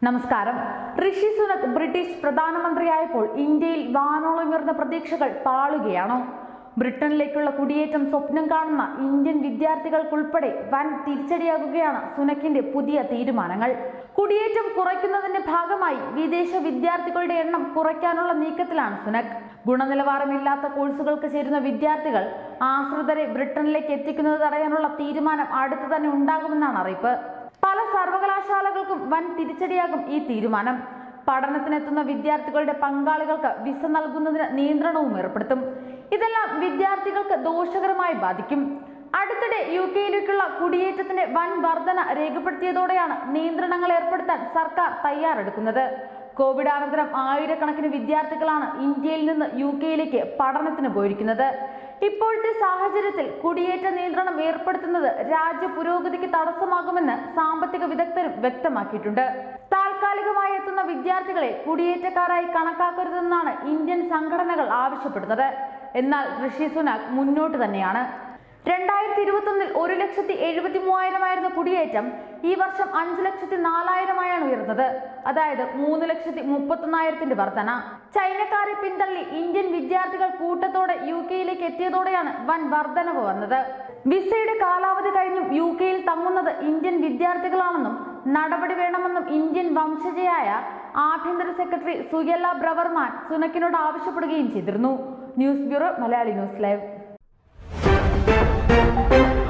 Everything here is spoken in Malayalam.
നമസ്കാരം ഋഷി സുനക് ബ്രിട്ടീഷ് പ്രധാനമന്ത്രിയായപ്പോൾ ഇന്ത്യയിൽ വാനോളം ഉയർന്ന പ്രതീക്ഷകൾ പാളുകയാണോ ബ്രിട്ടനിലേക്കുള്ള കുടിയേറ്റം സ്വപ്നം കാണുന്ന ഇന്ത്യൻ വിദ്യാർത്ഥികൾക്കുൾപ്പെടെ വൻ തിരിച്ചടിയാകുകയാണ് സുനക്കിന്റെ പുതിയ തീരുമാനങ്ങൾ കുടിയേറ്റം കുറയ്ക്കുന്നതിന്റെ ഭാഗമായി വിദേശ വിദ്യാർത്ഥികളുടെ എണ്ണം കുറയ്ക്കാനുള്ള നീക്കത്തിലാണ് സുനക് ഗുണനിലവാരമില്ലാത്ത കോഴ്സുകൾക്ക് ചേരുന്ന വിദ്യാർത്ഥികൾ ആശ്രിതരെ ബ്രിട്ടനിലേക്ക് എത്തിക്കുന്നത് തടയാനുള്ള തീരുമാനം അടുത്തു തന്നെ ഉണ്ടാകുമെന്നാണ് അറിയിപ്പ് പല സർവകലാശാലകൾക്കും വൻ തിരിച്ചടിയാകും ഈ തീരുമാനം പഠനത്തിനെത്തുന്ന വിദ്യാർത്ഥികളുടെ പങ്കാളികൾക്ക് വിസ നൽകുന്നതിന് നിയന്ത്രണവും ഏർപ്പെടുത്തും ഇതെല്ലാം വിദ്യാർത്ഥികൾക്ക് ദോഷകരമായി ബാധിക്കും അടുത്തിടെ യു കെയിലേക്കുള്ള കുടിയേറ്റത്തിന്റെ വൻ വർധന രേഖപ്പെടുത്തിയതോടെയാണ് നിയന്ത്രണങ്ങൾ ഏർപ്പെടുത്താൻ സർക്കാർ തയ്യാറെടുക്കുന്നത് കോവിഡാനന്തരം ആയിരക്കണക്കിന് വിദ്യാർത്ഥികളാണ് ഇന്ത്യയിൽ നിന്ന് യു കെയിലേക്ക് പഠനത്തിന് പോയിരിക്കുന്നത് ഇപ്പോഴത്തെ സാഹചര്യത്തിൽ കുടിയേറ്റ നിയന്ത്രണം ഏർപ്പെടുത്തുന്നത് രാജ്യ പുരോഗതിക്ക് തടസ്സമാകുമെന്ന് സാമ്പത്തിക വിദഗ്ധരും വ്യക്തമാക്കിയിട്ടുണ്ട് താൽക്കാലികമായി എത്തുന്ന വിദ്യാർത്ഥികളെ കുടിയേറ്റക്കാരായി കണക്കാക്കരുതെന്നാണ് ഇന്ത്യൻ സംഘടനകൾ ആവശ്യപ്പെടുന്നത് എന്നാൽ ഋഷി സുനാക് മുന്നോട്ട് തന്നെയാണ് രണ്ടായിരത്തി ഇരുപത്തൊന്നിൽ ഒരു ലക്ഷത്തി എഴുപത്തി മൂവായിരമായിരുന്ന കുടിയേറ്റം ഈ വർഷം അഞ്ച് ലക്ഷത്തി നാലായിരമായാണ് ഉയർന്നത് അതായത് മൂന്ന് ലക്ഷത്തി മുപ്പത്തൊന്നായിരത്തിന്റെ വർധന ചൈനക്കാരെ പിന്തള്ളി ഇന്ത്യൻ വിദ്യാർത്ഥികൾ കൂട്ടത്തോടെ യു കെയിലേക്ക് എത്തിയതോടെയാണ് വൻ വർധനവ് വന്നത് വിസയുടെ കാലാവധി കഴിഞ്ഞും യു കെയിൽ തങ്ങുന്നത് ഇന്ത്യൻ വിദ്യാർത്ഥികളാണെന്നും നടപടി വേണമെന്നും ഇന്ത്യൻ വംശജയായ ആഭ്യന്തര സെക്രട്ടറി സുയല്ല ബ്രവർമാൻ സുനക്കിനോട് ആവശ്യപ്പെടുകയും ചെയ്തിരുന്നു news bureau Malayali news live